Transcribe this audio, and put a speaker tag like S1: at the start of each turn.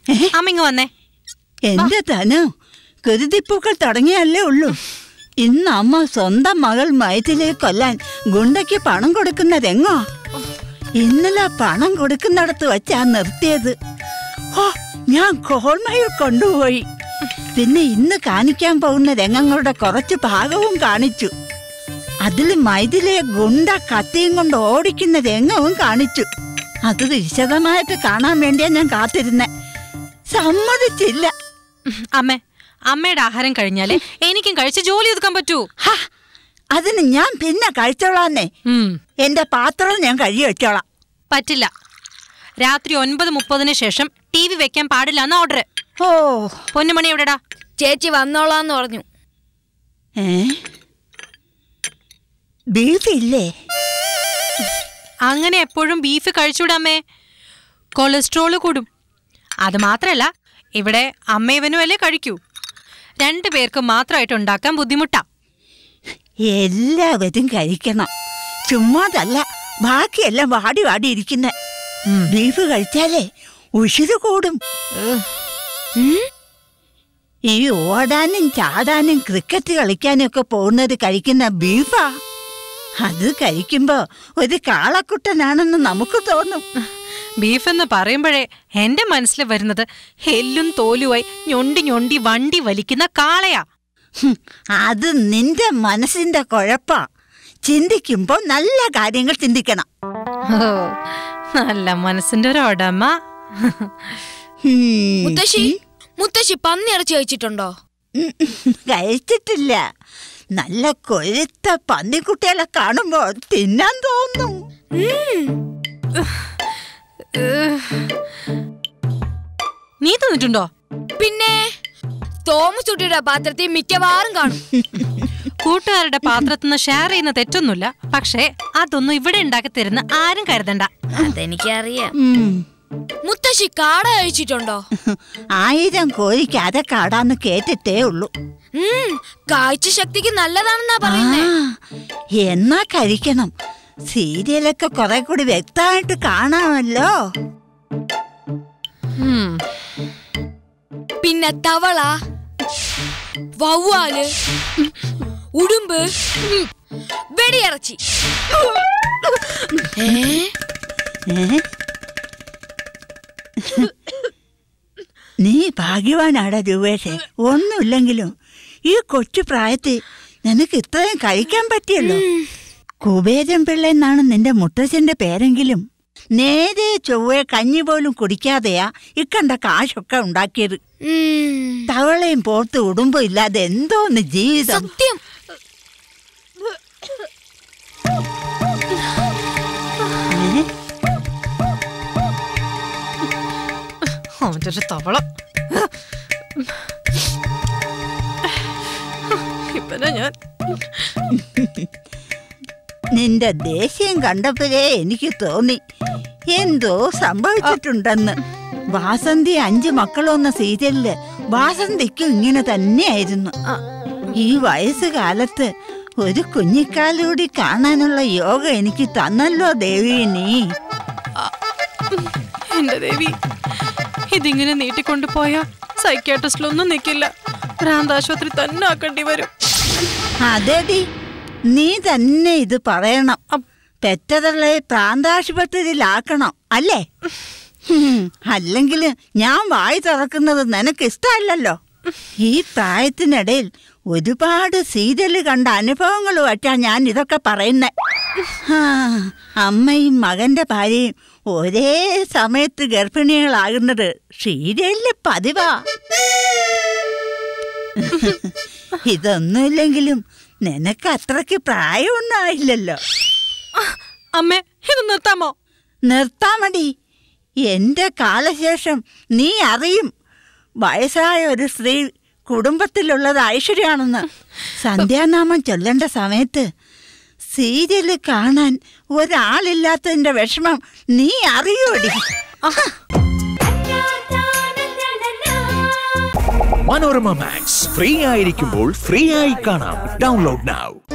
S1: അമ്മിങ് വന്നേ
S2: എന്റെ ധനു കുരുതിപ്പൂക്കൾ തുടങ്ങിയല്ലേ ഉള്ളൂ ഇന്ന് അമ്മ സ്വന്തം മകൾ മയത്തിലെ കൊല്ലാൻ ഗുണ്ടയ്ക്ക് പണം കൊടുക്കുന്നതെങ്ങോ ഇന്നലെ പണം കൊടുക്കുന്നിടത്ത് വെച്ചാ നിർത്തിയത് ഓ ഞാൻ കോൾമയിൽ കൊണ്ടുപോയി പിന്നെ ഇന്ന് കാണിക്കാൻ പോകുന്ന രംഗങ്ങളുടെ കുറച്ച് ഭാഗവും കാണിച്ചു അതിൽ മൈതിലെ ഗുണ്ട കത്തിയും കൊണ്ട് ഓടിക്കുന്ന രംഗവും കാണിച്ചു അത് വിശദമായിട്ട് കാണാൻ വേണ്ടിയാ ഞാൻ കാത്തിരുന്നെ സമ്മതിച്ചില്ല
S1: അമ്മേ അമ്മയുടെ ആഹാരം കഴിഞ്ഞാലേ എനിക്കും കഴിച്ച് ജോലി ഒതുക്കാൻ പറ്റൂ
S2: ഹാ, അതിന് ഞാൻ പിന്നെ കഴിച്ചോളാന്നേ
S1: ഉം,
S2: എന്റെ പാത്രം ഞാൻ കഴുകി വെച്ചോളാം
S1: പറ്റില്ല രാത്രി ഒൻപത് മുപ്പതിന് ശേഷം ടി വി വെക്കാൻ പാടില്ല എന്ന ഓർഡർ
S2: ഓ
S1: പൊന്നുമണി എവിടെടാ
S3: ചേച്ചി വന്നോളാന്ന് പറഞ്ഞു
S2: ഏ ബീഫ് ഇല്ലേ
S1: അങ്ങനെ എപ്പോഴും ബീഫ് കഴിച്ചൂടമ്മേ കൊളസ്ട്രോള് കൂടും അത് മാത്രല്ല ഇവിടെ അമ്മയവനും അല്ലേ കഴിക്കൂ രണ്ടു പേർക്ക് മാത്രമായിട്ട് ഉണ്ടാക്കാൻ ബുദ്ധിമുട്ടാ
S2: എല്ലാവരും കഴിക്കണം ചുമ്മാതല്ല ബാക്കിയെല്ലാം വാടി വാടി ഇരിക്കുന്ന ബീഫ് കഴിച്ചാലേ ഉഷിര് കൂടും ഈ ഓടാനും ചാടാനും ക്രിക്കറ്റ് കളിക്കാനും ഒക്കെ പോകുന്നത് കഴിക്കുന്ന ബീഫാ അത് കഴിക്കുമ്പോ ഒരു കാളക്കുട്ടനാണെന്ന് നമുക്ക് തോന്നും
S1: ബീഫ് എന്ന് പറയുമ്പോഴേ എന്റെ മനസ്സിൽ വരുന്നത് എല്ലും തോലുമായി ഞൊണ്ടി ഞൊണ്ടി വണ്ടി വലിക്കുന്ന കാളയാ
S2: ഹും, അത് നിന്റെ മനസ്സിന്റെ കുഴപ്പാ ചിന്തിക്കുമ്പോ നല്ല കാര്യങ്ങൾ ചിന്തിക്കണം
S1: ഓ, നല്ല മനസ്സിന്റെ ഒരു ഒടമ
S2: ഹും,
S3: മുത്തശ്ശി മുത്തശ്ശി പന്നി ഇറച്ചി കഴിച്ചിട്ടുണ്ടോ
S2: ഉം, കഴിച്ചിട്ടില്ല നല്ല കൊഴുത്ത പന്നിക്കുട്ടികളെ കാണുമ്പോ തിന്നാൻ തോന്നും
S1: നീ തിന്നിട്ടുണ്ടോ
S3: പിന്നെ തോമസ് കുട്ടിയുടെ പാത്രത്തിൽ മിക്കവാറും കാണും
S1: കൂട്ടുകാരുടെ പാത്രത്തിൽ നിന്ന് ഷെയർ ചെയ്യുന്ന തെറ്റൊന്നുമില്ല പക്ഷേ അതൊന്നും ഇവിടെ ഉണ്ടാക്കി തരുന്ന ആരും കരുതണ്ട
S3: അതെനിക്കറിയാം
S2: ഉം.
S3: മുത്തശ്ശി കാട കഴിച്ചിട്ടുണ്ടോ
S2: ആയിരം കോഴിക്ക് അര കാടാന്ന് കേട്ടിട്ടേ ഉള്ളൂ
S3: ഉം, കാഴ്ച ശക്തിക്ക് നല്ലതാണെന്നാ
S2: ആ,
S3: പറയുന്നേ
S2: എന്നാ കഴിക്കണം സീരിയലൊക്കെ കുറെ കൂടി വ്യക്തമായിട്ട് കാണാമല്ലോ
S1: ഉം.
S3: പിന്നെ തവള വവ്വാല് ഉടുമ്പ് വെടിയിറച്ചി ഏ?
S2: ഏ? നീ ഭാഗ്യവാനാടാ രൂപേഷേ ഒന്നുമില്ലെങ്കിലും ഈ കൊച്ചു പ്രായത്തിൽ നിനക്ക് ഇത്രയും കഴിക്കാൻ പറ്റിയല്ലോ കുബേരൻ പിള്ള എന്നാണ് നിന്റെ മുത്തച്ഛന്റെ പേരെങ്കിലും നേരെ ചൊവ്വെ കഞ്ഞി പോലും കുടിക്കാതെയാ ഇക്കണ്ട കാശൊക്കെ ഉണ്ടാക്കിയത്
S3: ഉം,
S2: തവളയും പോത്ത് ഉടുമ്പും ഇല്ലാതെ എന്തോന്ന് ജീവിതം
S3: സത്യം
S2: ഏ?
S1: അവന്റെ ഒരു തവള ഇവനെ ഞാൻ
S2: നിന്റെ ദേഷ്യം കണ്ടപ്പോഴേ എനിക്ക് തോന്നി എന്തോ സംഭവിച്ചിട്ടുണ്ടെന്ന് വാസന്തി അഞ്ചു മക്കളൊന്ന സീരിയലില് വാസന്തിക്കും ഇങ്ങനെ തന്നെയായിരുന്നു ഈ വയസ്സുകാലത്ത് ഒരു കുഞ്ഞിക്കാലൂടി കാണാനുള്ള യോഗ എനിക്ക് തന്നല്ലോ ദേവി നീ
S1: എന്റെ ദേവി ഇതിങ്ങനെ നീട്ടിക്കൊണ്ടു പോയാ സൈക്യാട്രിസ്റ്റിലൊന്നും നിൽക്കില്ല ഭ്രാന്താശുപത്രി തന്നെ ആക്കേണ്ടി വരും
S2: അതെടി നീ തന്നെ ഇത് പറയണം പെറ്റതള്ളെ പ്രാന്താശുപത്രിയിലാക്കണം അല്ലേ അല്ലെങ്കിൽ ഞാൻ വായി തുറക്കുന്നത് നിനക്ക് ഇഷ്ടമല്ലല്ലോ ഈ പ്രായത്തിനിടയിൽ ഒരുപാട് സീരിയല് കണ്ട അനുഭവങ്ങളുമായിട്ടാ ഞാൻ ഇതൊക്കെ പറയുന്നേ ആ, അമ്മയും മകന്റെ ഭാര്യയും ഒരേ സമയത്ത് ഗർഭിണികളാകുന്നത് സീരിയലില് പതിവാ ഇതൊന്നുമില്ലെങ്കിലും നിനക്ക് അത്രയ്ക്ക് പ്രായമൊന്നും ആയില്ലല്ലോ
S1: അമ്മേ ഇത് നിർത്താമോ
S2: നിർത്താ മതി എന്റെ കാലശേഷം നീ അറിയും വയസ്സായ ഒരു സ്ത്രീ കുടുംബത്തിലുള്ളത് ഐശ്വര്യാണെന്ന് സന്ധ്യാനാമം ചൊല്ലേണ്ട സമയത്ത് സീരിയല് കാണാൻ ഒരാളില്ലാത്തതിന്റെ വിഷമം നീ അറിയോടി
S4: മനോരമ മാക്സ് ഫ്രീ ആയിരിക്കുമ്പോൾ ഫ്രീ ആയി കാണാം ഡൗൺലോഡ് now